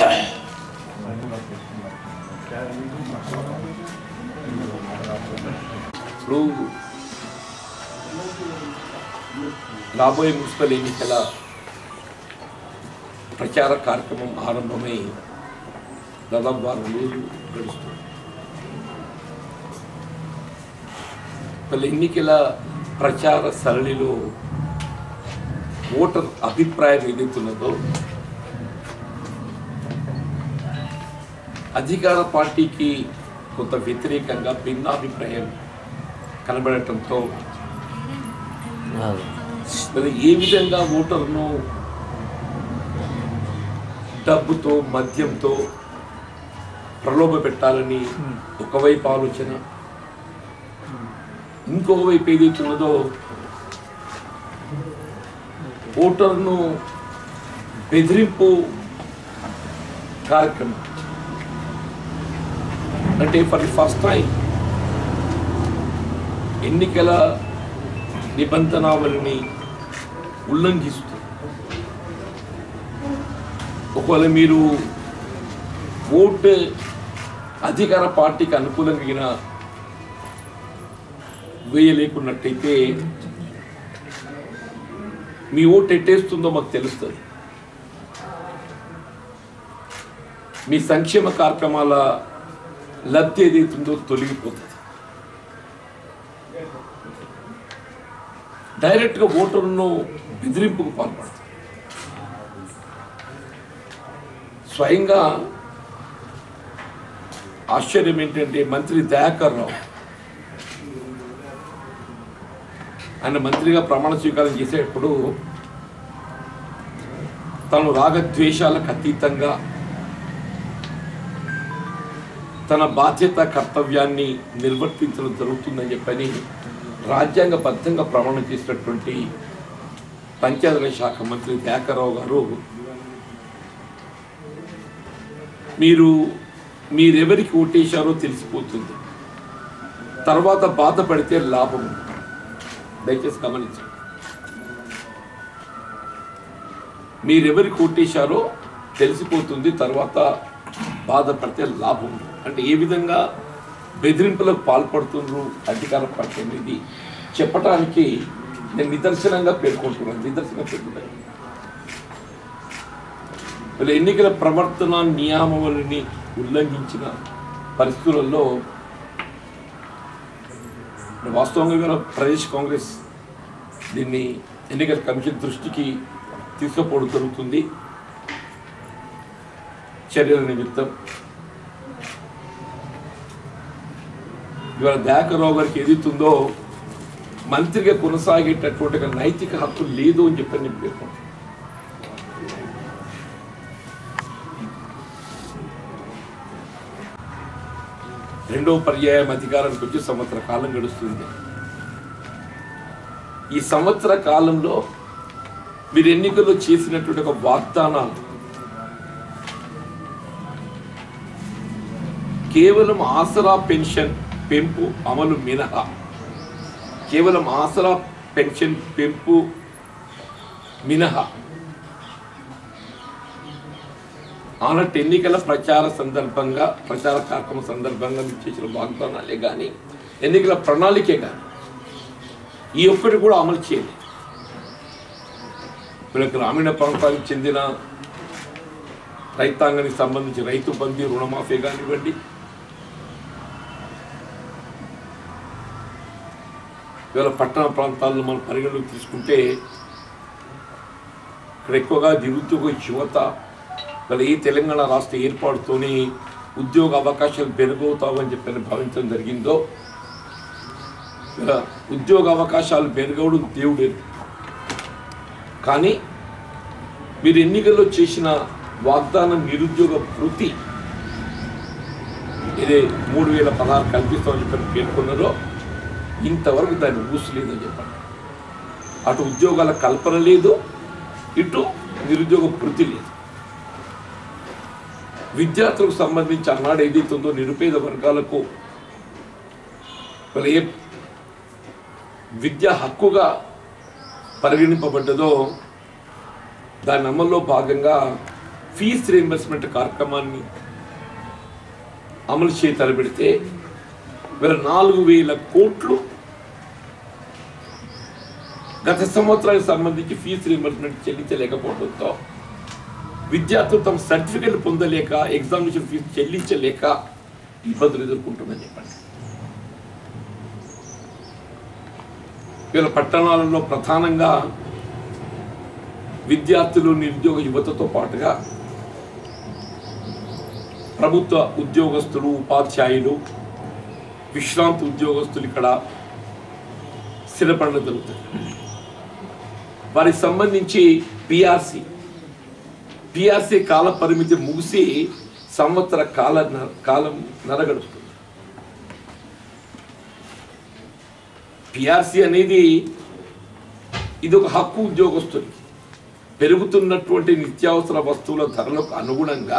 ఇప్పుడు రాబోయే మున్సిపల్ ఎన్నికల ప్రచార కార్యక్రమం ఆరంభమై దాదాపు వారం రోజులు గడుస్తుంది పలు ఎన్నికల ప్రచార సరళిలో ఓటర్ అభిప్రాయం ఏదైతున్నదో అధికార పార్టీకి కొంత వ్యతిరేకంగా భిన్నాభిప్రాయం కనబడటంతో మరి ఏ విధంగా ఓటర్ను డబ్బుతో మద్యంతో ప్రలోభ పెట్టాలని ఒకవైపు ఆలోచన ఇంకొక వైపు ఏదైతే ఉన్నదో ఓటర్ను బెదిరింపు కార్యక్రమం అంటే ఫర్ ది ఫస్ట్ టైం ఎన్నికల నిబంధనావళిని ఉల్లంఘిస్తూ ఒకవేళ మీరు ఓటు అధికార పార్టీకి అనుకూలంగా వేయలేకున్నట్టయితే మీ ఓటు ఎట్టేస్తుందో మాకు తెలుస్తుంది మీ సంక్షేమ కార్యక్రమాల లబ్ధి ఏదైతుందో తొలగిపోతుంది డైరెక్ట్గా ఓటర్ను బెదిరింపుకు పాల్పడతారు స్వయంగా ఆశ్చర్యం ఏంటంటే మంత్రి దయాకర్ రావు ఆయన మంత్రిగా ప్రమాణ స్వీకారం చేసేటప్పుడు తను రాగద్వేషాలకు అతీతంగా తన బాధ్యత కర్తవ్యాన్ని నిర్వర్తించడం జరుగుతుందని చెప్పని రాజ్యాంగబద్ధంగా ప్రమాణం చేసినటువంటి పంచాయతీరాజ్ శాఖ మంత్రి దయాకర్రావు గారు మీరు మీరెవరికి ఓటేశారో తెలిసిపోతుంది తర్వాత బాధపడితే లాభం ఉంది. దయచేసి గమనించండి మీరెవరికి ఓటేశారో తెలిసిపోతుంది తర్వాత బాధపడితే లాభం ఉంది. అంటే ఏ విధంగా బెదిరింపులకు పాల్పడుతుండ్రు అధికార పార్టీ అనేది చెప్పడానికి నేను నిదర్శనంగా పేర్కొంటున్నాను నిదర్శనంగా పేర్కొంటున్నాను వీళ్ళ ఎన్నికల ప్రవర్తన నియామవళిని ఉల్లంఘించిన పరిస్థితులలో వాస్తవంగా ఇవాళ ప్రదేశ్ కాంగ్రెస్ దీన్ని ఎన్నికల కమిషన్ దృష్టికి తీసుకుపోవడం జరుగుతుంది చర్యల నిమిత్తం ఇవాళ దయాకర్రావు గారికి ఎదుగుతుందో మంత్రిగా కొనసాగేటటువంటి ఒక నైతిక హక్కు లేదు అని చెప్పని నేను పేర్కొంటాను రెండో పర్యాయం అధికారానికి వచ్చి సంవత్సర కాలం గడుస్తుంది ఈ సంవత్సర కాలంలో మీరు ఎన్నికల్లో చేసినటువంటి ఒక వాగ్దానాలు కేవలం ఆసరా పెన్షన్ పెంపు అమలు మినహా కేవలం ఆసరా పెన్షన్ పెంపు మినహా ఆనట్ ఎన్నికల ప్రచార సందర్భంగా ప్రచార కార్యక్రమం సందర్భంగా మీరు చేసిన వాగ్దానాలే కానీ ఎన్నికల ప్రణాళికే కానీ ఈ ఒక్కటి కూడా అమలు చేయాలి వీళ్ళ గ్రామీణ ప్రాంతానికి చెందిన రైతాంగానికి సంబంధించి రైతు బంధు రుణమాఫీ కానివ్వండి ఇవాళ పట్టణ ప్రాంతాల్లో మనం పరిగణలోకి తీసుకుంటే ఇక్కడ ఎక్కువగా నిరుద్యోగ యువత మరి ఈ తెలంగాణ రాష్ట్ర ఏర్పాటుతోని ఉద్యోగ అవకాశాలు పెరుగవుతావని చెప్పని భావించడం జరిగిందో ఇలా ఉద్యోగ అవకాశాలు పెరగవడం దేవుడే కానీ మీరు ఎన్నికల్లో చేసిన వాగ్దానం నిరుద్యోగ వృత్తి ఇదే మూడు వేల పదహారు కల్పిస్తామని చెప్పని పేర్కొన్నారో ఇంతవరకు దాన్ని ఊసలేదని చెప్పండి అటు ఉద్యోగాల కల్పన లేదు ఇటు నిరుద్యోగ వృత్తి లేదు విద్యార్థులకు సంబంధించి అన్నాడు ఏదైతుందో నిరుపేద వర్గాలకు మరి ఏ విద్యా హక్కుగా పరిగణింపబడ్డదో దాని అమల్లో భాగంగా ఫీజ్ రీఎంబర్స్మెంట్ కార్యక్రమాన్ని అమలు చేయి తలపెడితే వీళ్ళ నాలుగు వేల కోట్లు గత సంవత్సరానికి సంబంధించి ఫీజు రీఎంబర్స్మెంట్ చెల్లించలేకపోవడంతో విద్యార్థులు తమ సర్టిఫికెట్ పొందలేక ఎగ్జామినేషన్ ఫీజు చెల్లించలేక ఇబ్బందులు ఎదుర్కొంటుందని చెప్పండి వీళ్ళ పట్టణాలలో ప్రధానంగా విద్యార్థులు నిరుద్యోగ యువతతో పాటుగా ప్రభుత్వ ఉద్యోగస్తులు ఉపాధ్యాయులు విశ్రాంతి ఉద్యోగస్తులు ఇక్కడ స్థిరపడడం జరుగుతుంది వారికి సంబంధించి పిఆర్సి పిఆర్సి కాల పరిమితి ముగిసి సంవత్సర కాల న- కాలం నరగడుస్తుంది పిఆర్సి అనేది ఇది ఒక హక్కు ఉద్యోగస్తులకి పెరుగుతున్నటువంటి నిత్యావసర వస్తువుల ధరలకు అనుగుణంగా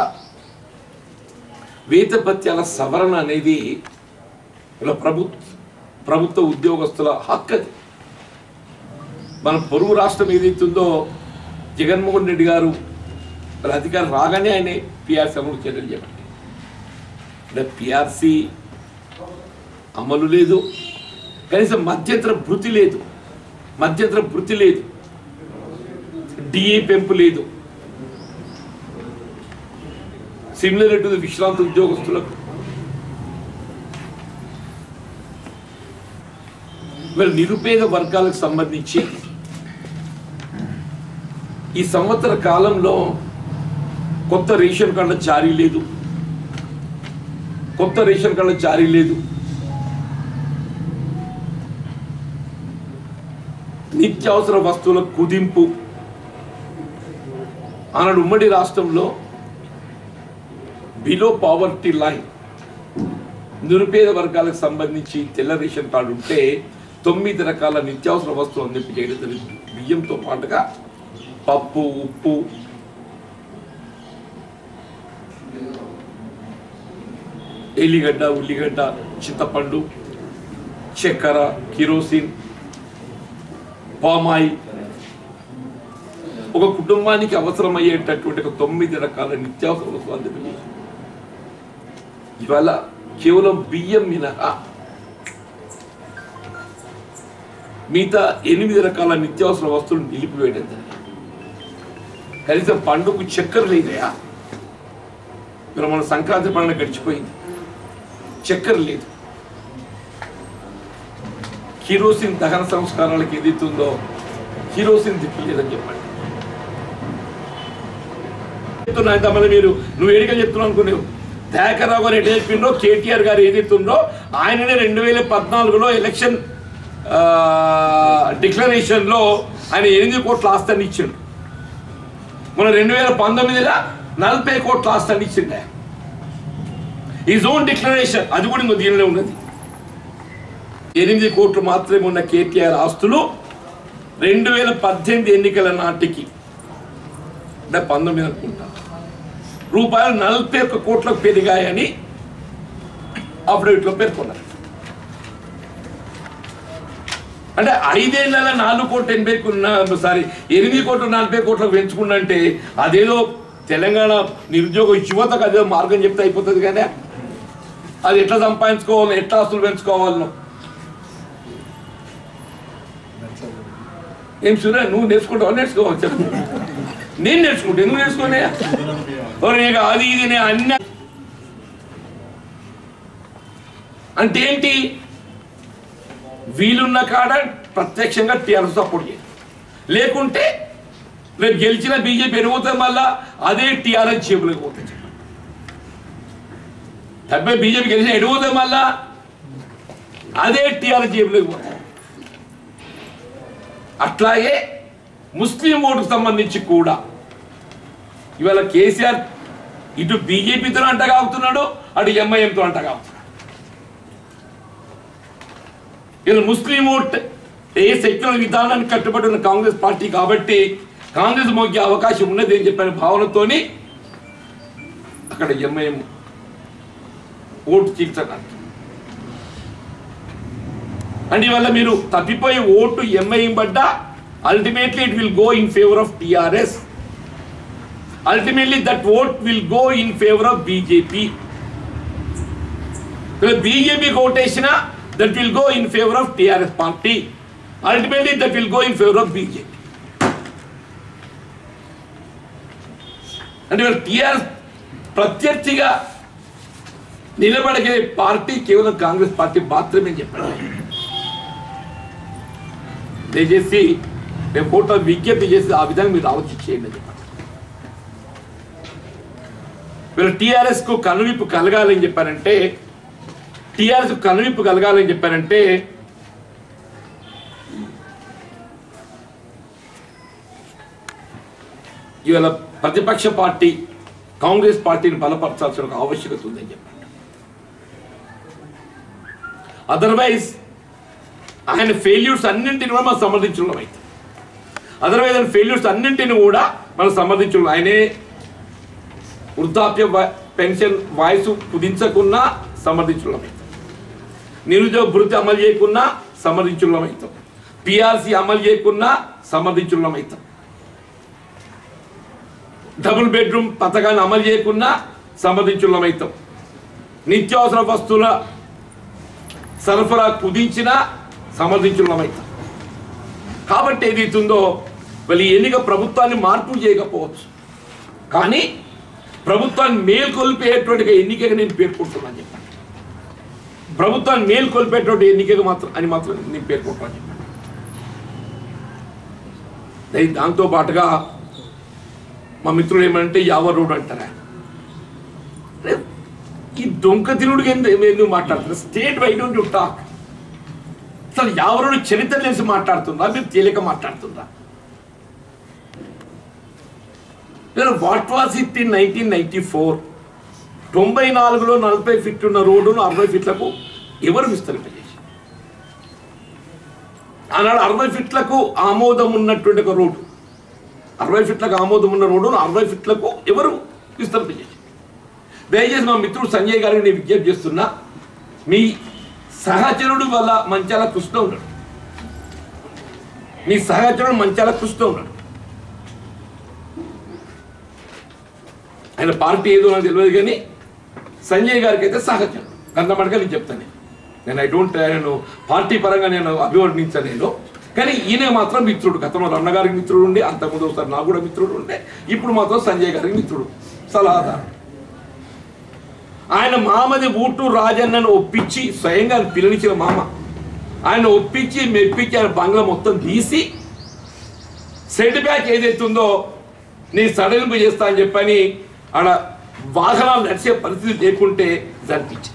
వేతభత్యాల సవరణ అనేది ఇలా ప్రభుత్వ ప్రభుత్వ ఉద్యోగస్తుల హక్కు అది మన పొరుగు రాష్ట్రం ఏదైతుందో జగన్మోహన్ రెడ్డి గారు వాళ్ళ అధికారం రాగానే ఆయన పిఆర్సీ అమలు చర్యలు చేపట్టి అంటే పిఆర్సీ అమలు లేదు కనీసం మధ్యంతర భృతి లేదు మధ్యంతర భృతి లేదు డిఏ పెంపు లేదు సిమిలర్ టు విశ్రాంతి ఉద్యోగస్తులకు మరి నిరుపేద వర్గాలకు సంబంధించి ఈ సంవత్సర కాలంలో కొత్త రేషన్ కార్డుల జారీ లేదు కొత్త రేషన్ కార్డుల జారీ లేదు నిత్యావసర వస్తువుల కుదింపు ఆనాడు ఉమ్మడి రాష్ట్రంలో బిలో పావర్టీ లైన్ నిరుపేద వర్గాలకు సంబంధించి తెల్ల రేషన్ కార్డు ఉంటే తొమ్మిది రకాల నిత్యావసర వస్తువులు అందింపు చేయడం జరిగింది బియ్యంతో పాటుగా పప్పు ఉప్పు ఎల్లిగడ్డ ఉల్లిగడ్డ చింతపండు చక్కెర కిరోసిన్ పామాయిల్ ఒక కుటుంబానికి అవసరమయ్యేటటువంటి ఒక తొమ్మిది రకాల నిత్యావసర వస్తువులు అందింపు చేసింది. ఇవాళ కేవలం బియ్యం మినహా మిగతా ఎనిమిది రకాల నిత్యావసర వస్తువులు నిలిపివేయడం జరిగింది కనీసం పండుగకు చక్కెర లేదయా ఇప్పుడు మన సంక్రాంతి పండుగ గడిచిపోయింది చక్కెర లేదు కిరోసిన్ దహన సంస్కారాలకు ఏదైతుందో కిరోసిన్ తిప్పలేదని చెప్పండి చెప్తున్నా ఇంత మళ్ళీ మీరు నువ్వు ఏడిగా చెప్తున్నావు అనుకునేవు దయాకర్రావు గారు ఎటు చెప్పిండో కేటీఆర్ గారు ఏదైతుందో ఆయననే రెండు వేల పద్నాలుగులో ఎలక్షన్ డిక్లరేషన్లో ఆయన ఎనిమిది కోట్ల ఆస్తిని ఇచ్చిండు మన రెండు వేల పంతొమ్మిదిలో నలభై కోట్ల ఆస్తిని ఇచ్చిండే ఈ జోన్ డిక్లరేషన్ అది కూడా ఇంకో దీనిలో ఉన్నది ఎనిమిది కోట్లు మాత్రమే ఉన్న కేటీఆర్ ఆస్తులు రెండు వేల పద్దెనిమిది ఎన్నికల నాటికి అంటే పంతొమ్మిది అనుకుంటా రూపాయలు నలభై ఒక్క కోట్లకు పెరిగాయని అఫిడవిట్లో పేర్కొన్నారు అంటే ఐదేళ్ల నాలుగు కోట్ల ఎనభై సారీ ఎనిమిది కోట్ల నలభై కోట్లకు పెంచుకున్నంటే అదేదో తెలంగాణ నిరుద్యోగ యువతకు అదేదో మార్గం చెప్తే అయిపోతుంది కానీ అది ఎట్లా సంపాదించుకోవాలో ఎట్లా ఆస్తులు పెంచుకోవాలనో ఏం సూర్య నువ్వు నేర్చుకుంటావు నేర్చుకోవాలి చెప్పు నేను నేర్చుకుంటా ఎందుకు నేర్చుకోనే నీకు అది ఇది నేను అన్ని అంటే ఏంటి వీలున్న కాడ ప్రత్యక్షంగా టీఆర్ఎస్ సపోర్ట్ చేయాలి లేకుంటే రేపు గెలిచిన బీజేపీ పెరిగిపోతుంది మళ్ళా అదే టీఆర్ఎస్ జేబులకు పోతుంది డెబ్బై బీజేపీ గెలిచిన ఎడిపోతుంది మళ్ళా అదే టీఆర్ఎస్ జేబులకు పోతుంది అట్లాగే ముస్లిం ఓటుకు సంబంధించి కూడా ఇవాళ కేసీఆర్ ఇటు బీజేపీతో అంటగా అవుతున్నాడు అటు ఎంఐఎంతో అంటగా అవుతున్నాడు ఇలా ముస్లిం ఓట్ ఏ సెక్యులర్ విధానానికి కట్టుబడి ఉన్న కాంగ్రెస్ పార్టీ కాబట్టి కాంగ్రెస్ మోగే అవకాశం ఉన్నది అని చెప్పిన భావనతోని అక్కడ ఎంఐఎం ఓటు చీల్చడానికి అండ్ ఇవల్ల మీరు తప్పిపోయే ఓటు ఎంఐఎం పడ్డా ultimately it will go in favour of TRS ultimately that vote will go in favor of BJP. So BJP quotation that will go in favor of TRS party. Ultimately that will go in favor of BJP. అంటే ఇవాళ TRS ప్రత్యర్థిగా నిలబడే party కేవలం Congress party మాత్రమే అని చెప్పాడు దయచేసి మేము కోట విజ్ఞప్తి చేసి ఆ విధంగా మీరు ఆలోచించేయండి అని చెప్పాడు వీళ్ళు టీఆర్ఎస్ కు కనువిప్పు కలగాలని చెప్పారంటే టీఆర్ఎస్ కు కనువిప్పు కలగాలని చెప్పారంటే ఇవాళ ప్రతిపక్ష పార్టీ కాంగ్రెస్ పార్టీని బలపరచాల్సిన ఒక ఆవశ్యకత ఉందని చెప్పండి అదర్వైజ్ ఆయన ఫెయిల్యూర్స్ అన్నింటిని కూడా మనం సమర్థించడం అయితే అదర్వైజ్ ఆయన ఫెయిల్యూర్స్ అన్నింటిని కూడా మనం సమర్థించడం ఆయనే వృద్ధాప్య వ- పెన్షన్ వాయిస్ కుదించకున్నా సమర్థించడం అవుతాం నిరుద్యోగ భృతి అమలు చేయకున్నా సమర్థించడం అవుతాం పిఆర్సీ అమలు చేయకున్నా సమర్థించడం అవుతాం డబుల్ బెడ్రూమ్ పథకాన్ని అమలు చేయకున్నా సమర్థించడం అవుతాం నిత్యావసర వస్తువుల సరఫరా కుదించినా సమర్థించడం అవుతాం కాబట్టి ఏదైతుందో వాళ్ళు ఈ ఎన్నిక ప్రభుత్వాన్ని మార్పు చేయకపోవచ్చు కానీ ప్రభుత్వాన్ని మేల్కొల్పేటువంటి ఎన్నికగా నేను పేర్కొంటున్నాను చెప్పండి ప్రభుత్వాన్ని మేల్కొల్పేటువంటి ఎన్నికగా మాత్రం అని మాత్రం నేను పేర్కొంటున్నాను చెప్పండి దై- దాంతో పాటుగా మా మిత్రులు ఏమంటే యావ రోడ్ అంటారా అరే, ఈ దొంగ తినుడికి ఎందుకు ఎందుకు మాట్లాడుతున్నారు state why don't you talk అసలు యావరుడు చరిత్ర తెలిసి మాట్లాడుతుందా మీరు తేలిక మాట్లాడుతుందా what was it in nineteen ninety four తొంభై నాలుగులో నలభై ఫీట్ ఉన్న రోడ్డును అరవై ఫీట్లకు ఎవరు విస్తరింపజేసి ఆనాడు అరవై ఫీట్లకు ఆమోదం ఉన్నటువంటి ఒక రోడ్డు అరవై ఫీట్లకు ఆమోదం ఉన్న రోడ్డును అరవై ఫీట్లకు ఎవరు విస్తరింపజేసి దయచేసి మా మిత్రుడు సంజయ్ గారికి నేను విజ్ఞప్తి చేస్తున్నా మీ సహచరుడు వల్ల మంచాల కృష్ణ ఉన్నాడు మీ సహచరుడు మంచాల కృష్ణ ఉన్నాడు ఆయన పార్టీ ఏదో నాకు తెలియదు కానీ సంజయ్ గారికి అయితే సహచరుడు గంధమడగా నేను చెప్తాను నేను. నేను ఐ డోంట్ నేను పార్టీ పరంగా నేను అభివర్ణించాను నేను కానీ ఈయన మాత్రం మిత్రుడు గతంలో రమణ గారికి మిత్రుడు ఉండే అంతకుముందు ఒకసారి నాకు కూడా మిత్రుడు ఉండే ఇప్పుడు మాత్రం సంజయ్ గారికి మిత్రుడు సలహాదారు ఆయన మామది ఊటు రాజన్నను ఒప్పించి స్వయంగా ఆయన పిల్లనిచ్చిన మామ ఆయన ఒప్పించి మెప్పించి ఆయన బంగ్లా మొత్తం తీసి సెట్ బ్యాక్ ఏదైతే ఉందో నీ సడలింపు చేస్తా అని చెప్పని ఆడ వాహనాలు నడిచే పరిస్థితి లేకుంటే జరిపించి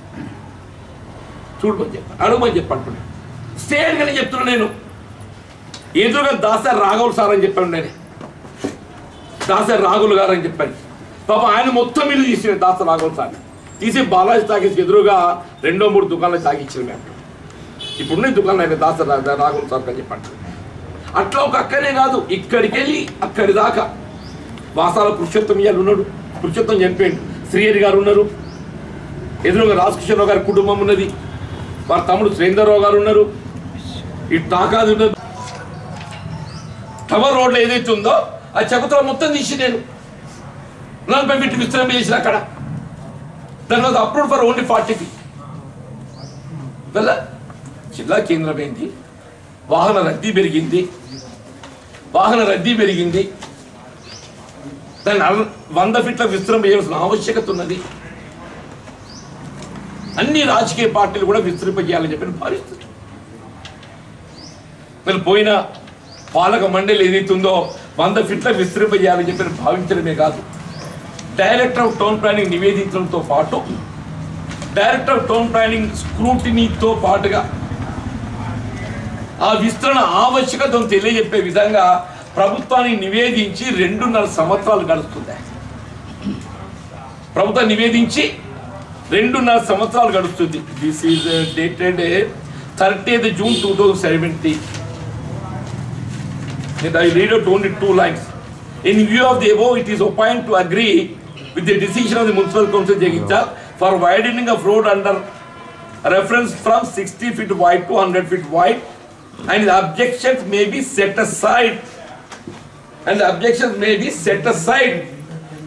చూడమని చెప్పాను అడగమని చెప్పంటున్నాను స్టేట్గా నేను చెప్తున్నా నేను ఎదురుగా దాసరి రాఘవులు సార్ అని చెప్పాను నేను దాసరి రాఘులు గారు అని చెప్పాను పాప ఆయన మొత్తం ఇల్లు తీసిన దాసరి రాఘవులు సార్ తీసి బాలాజీ తాగేసి ఎదురుగా రెండో మూడు దుకాణాలు తాగిచ్చిన మేము ఇప్పుడు నేను దుకాణం ఆయన దాసరి రా- రాఘవులు సార్ అని చెప్పండి అట్లా ఒక అక్కనే కాదు ఇక్కడికి వెళ్ళి అక్కడి దాకా వాసాల పురుషోత్తం ఇయ్యాలు ఉన్నాడు పురుషోత్తం చనిపోయిండు శ్రీహరి గారు ఉన్నారు ఎదురుగా రాజకృష్ణరావు గారి కుటుంబం ఉన్నది వారి తమ్ముడు సురేందర్రావు గారు ఉన్నారు ఈ టాకాది ఉన్నది టవర్ రోడ్లో ఏదైతే ఉందో ఆ చెక్కతో మొత్తం తీసి నేను నలభై ఫీట్ విస్తరణ చేసిన అక్కడ దాని was approve for only forty feet వల్ల జిల్లా కేంద్రం ఏంటి వాహన రద్దీ పెరిగింది వాహన రద్దీ పెరిగింది దాన్ని అర- వంద ఫీట్ల విస్తరణ చేయాల్సిన ఆవశ్యకత ఉన్నది అన్ని రాజకీయ పార్టీలు కూడా విస్తరింపజేయాలని చెప్పి నేను భావిస్తున్నాను మరి పోయిన పాలక మండలి ఏదైతే ఉందో వంద ఫీట్ల విస్తరింపజేయాలని చెప్పి నేను భావించడమే కాదు డైరెక్టర్ ఆఫ్ టౌన్ ప్లానింగ్ నివేదించడంతో పాటు డైరెక్టర్ ఆఫ్ టౌన్ ప్లానింగ్ స్క్రూటినీతో పాటుగా ఆ విస్తరణ ఆవశ్యకతను తెలియజెప్పే విధంగా ప్రభుత్వానికి నివేదించి రెండున్నర సంవత్సరాలు గడుస్తుంది ప్రభుత్వం నివేదించి రెండున్నర సంవత్సరాలు గడుస్తుంది this is dated thirtieth June two thousand seventeen I read out only two lines. In view of the above, it is opined to agree with the decision of the Municipal Council Jagicha for widening of road under reference from 60 feet wide to 100 feet wide and the objections may be set aside and the objections may be set aside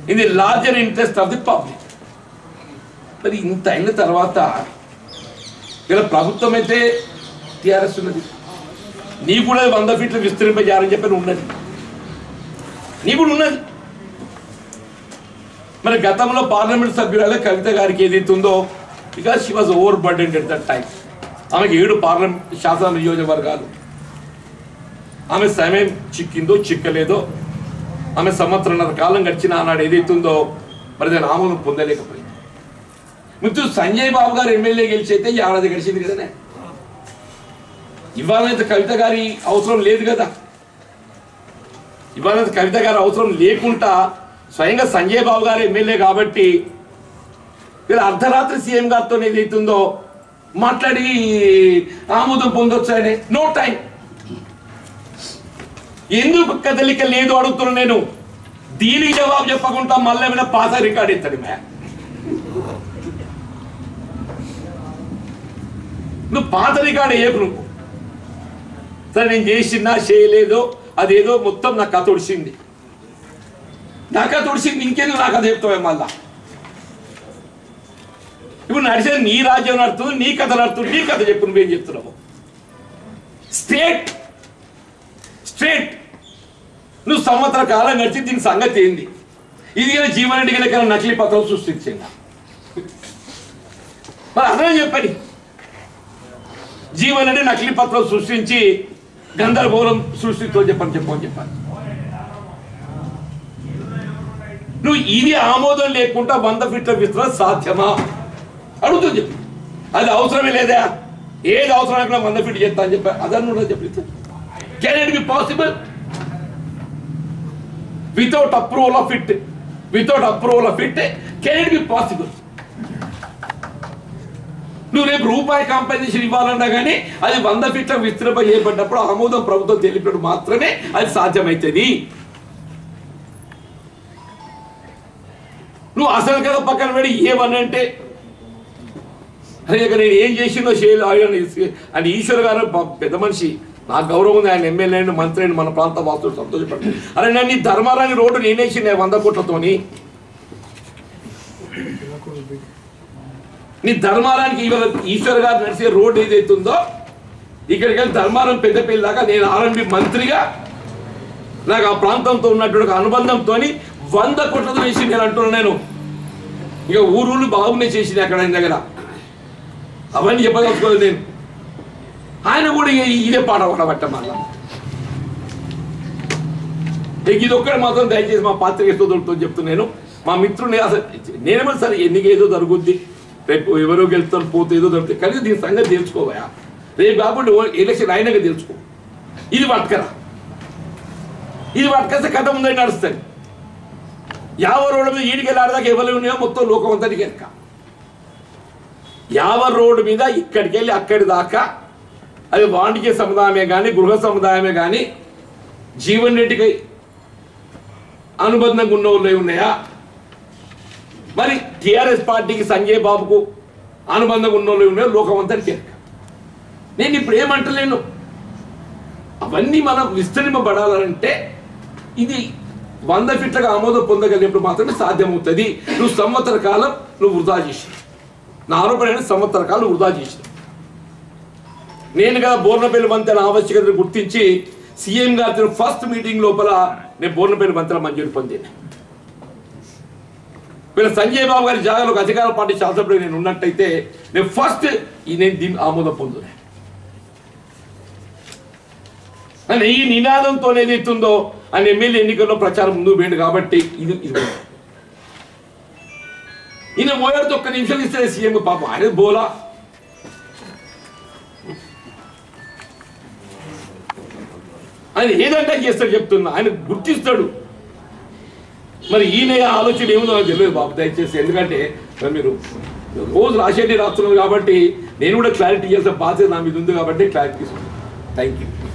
in the larger interest of the public మరి ఇంత అయిన తర్వాత ఇలా ప్రభుత్వం అయితే TRS ఉన్నది నీ కూడా వంద ఫీట్లు విస్తరింపజేయాలని చెప్పి ఉన్నది నీ కూడా ఉన్నది మరి గతంలో పార్లమెంట్ సభ్యురాలే కవిత గారికి ఏదైతే ఉందో because she was over burdened at that time ఆమెకి ఏడు పార్లమెంట్ శాసన నియోజకవర్గాలు ఆమె సమయం చిక్కిందో చిక్కలేదో ఆమె సంవత్సరంన్నర కాలం గడిచిన ఆనాడు ఏదైతే ఉందో మరి దాని ఆమోదం పొందలేకపోయింది మిత్రుడు సంజయ్ బాబు గారు ఎమ్మెల్యే గెలిచి అయితే ఏడాది గడిచింది కదనే ఇవాళైతే కవిత గారి అవసరం లేదు కదా ఇవాళ కవిత గారి అవసరం లేకుండా స్వయంగా సంజయ్ బాబు గారు ఎమ్మెల్యే కాబట్టి వీళ్ళు అర్ధరాత్రి సీఎం గారితో ఏదైతుందో మాట్లాడి ఆమోదం పొందొచ్చు అని నో టైం ఎందుకు కదలిక లేదు అడుగుతున్నా నేను దీనికి జవాబు చెప్పకుండా మళ్ళీ ఏమైనా పాత రికార్డ్ ఇస్తాడు మ్యా నువ్వు పాత రికార్డ్ వేయకు నువ్వు సరే నేను చేసినా చేయలేదో అదేదో మొత్తం నా కథ ఒడిసింది నా కథ ఒడిసింది ఇంకేదో నా కథ చెప్తావే మళ్ళా ఇప్పుడు నడిచేది నీ రాజ్యం నడుతుంది నీ కథ నడుతుంది నీ కథ చెప్పు నువ్వేం చెప్తున్నావు స్ట్రేట్ స్ట్రేట్ నువ్వు సంవత్సర కాలం గడిచి దీని సంగతి ఏంది ఇది కానీ జీవనరెడ్డి గల నకిలీ పత్రం సృష్టించింది మరి అర్థం చెప్పండి జీవనరెడ్డి నకిలీ పత్రం సృష్టించి గందరగోళం సృష్టితో చెప్పని చెప్పని చెప్పాలి నువ్వు ఇది ఆమోదం లేకుండా వంద ఫీట్ల విస్తరణ సాధ్యమా అడుగుతుంది చెప్పి అది అవసరమే లేదా ఏది అవసరం లేకుండా వంద ఫీట్ చేస్తా అని చెప్పి అదన్ను కూడా చెప్పి can it be possible without approval of it without approval of it can it be possible నువ్వు రేపు రూపాయి కాంపెన్సేషన్ ఇవ్వాలన్నా కానీ అది వంద ఫీట్ల విస్తరింప చేయబడ్డప్పుడు ఆమోదం ప్రభుత్వం తెలిపినప్పుడు మాత్రమే అది సాధ్యమవుతుంది నువ్వు అసలు కదా పక్కన పెడి ఏమనంటే అరే ఇక నేను ఏం చేసిందో చేయలేదు ఆయన ఆయన ఈశ్వర్ గారు ప- పెద్ద మనిషి నాకు గౌరవం ఉంది ఆయన ఎమ్మెల్యే అయిన మంత్రి అయిన మన ప్రాంత వాసులు సంతోషపడి అరే నేను ఈ ధర్మారాణి రోడ్డు నేనేసి నేను వంద కోట్లతోని నీ ధర్మారానికి ఇవాళ ఈశ్వర్ గారు నడిచే రోడ్డు ఏదైతే ఉందో ఇక్కడికి వెళ్ళి ధర్మారం పెద్దపల్లి దాకా నేను ఆర్ఎంపి మంత్రిగా నాకు ఆ ప్రాంతంతో ఉన్నటువంటి ఒక అనుబంధంతో వంద కోట్లతో వేసి నేను అంటున్నాను నేను ఇక ఊరూళ్ళు బాగున్నాయి చేసింది అక్కడ ఆయన దగ్గర అవన్నీ చెప్పదలుచుకోలేదు నేను ఆయన కూడా ఇక ఇదే పాట పడబట్ట మళ్ళా ఇక ఇది ఒక్కటి మాత్రం దయచేసి మా పాత్రిక సోదరులతో చెప్తున్నాను మా మిత్రుని అసలు నేనేమో సరే ఎన్నిక ఏదో జరుగుద్ది రేపు ఎవరో గెలుస్తారు పోతే ఏదో జరుగుతుంది కనీసం దీని సంగతి తెలుసుకోవా రేపు కాబట్టి ఎలక్షన్ అయినాక తెలుసుకో ఇది పట్టుకరా ఇది పట్టుకొస్తే కథ ముందే నడుస్తుంది యావ రోడ్డు మీద ఈడికి వెళ్ళాడదాకా ఎవరు ఉన్నాయో మొత్తం లోకం అంతటికి ఎక్క యావ రోడ్డు మీద ఇక్కడికి వెళ్ళి అక్కడి దాకా అది వాణిజ్య సముదాయమే కానీ గృహ సముదాయమే కానీ జీవన్ రెడ్డికి అనుబంధంగా ఉన్న వాళ్ళు ఉన్నాయా మరి టిఆర్ఎస్ పార్టీకి సంజయ్ బాబుకు అనుబంధంగా ఉన్న వాళ్ళు ఉన్నాయో లోకం అంతటికి ఎక్క నేను ఇప్పుడు ఏమంటలేను అవన్నీ మనం విస్తరింపబడాలంటే ఇది వంద ఫీట్లకు ఆమోదం పొందగలిగినప్పుడు మాత్రమే సాధ్యమవుతుంది నువ్వు సంవత్సర కాలం నువ్వు వృధా చేసినావు నా ఆరోపణ ఏంటంటే సంవత్సర కాలం వృధా చేసినావు నేను కదా బోర్నపల్లి వంతెన ఆవశ్యకతను గుర్తించి సీఎం గారితో ఫస్ట్ మీటింగ్ లోపల నేను బోర్నపల్లి వంతెన మంజూరు పొందాను వీళ్ళ సంజయ్ బాబు గారి జాగాలో ఒక అధికార పార్టీ శాసనసభ్యుడు నేను ఉన్నట్టయితే నేను ఫస్ట్ ఈ నేను దీన్ని ఆమోదం పొందుతాను అని ఈ నినాదంతో ఏదైతుందో ఆయన ఎమ్మెల్యే ఎన్నికల్లో ప్రచారం ముందు పోయింది కాబట్టి ఇది ఇది ఈయన మోయాడితో ఒక్క నిమిషం ఇస్తే సీఎం పాపం ఆయన బోలా ఆయన ఏదంటే చేస్తాడు చెప్తున్నా ఆయన గుర్తిస్తాడు మరి ఈయన ఆలోచన ఏముందో నాకు తెలియదు బాబు దయచేసి ఎందుకంటే మరి మీరు రోజు రాసేటి రాస్తున్నారు కాబట్టి నేను కూడా క్లారిటీ చేసే బాధ్యత నా మీద ఉంది కాబట్టి క్లారిటీ థ్యాంక్ యూ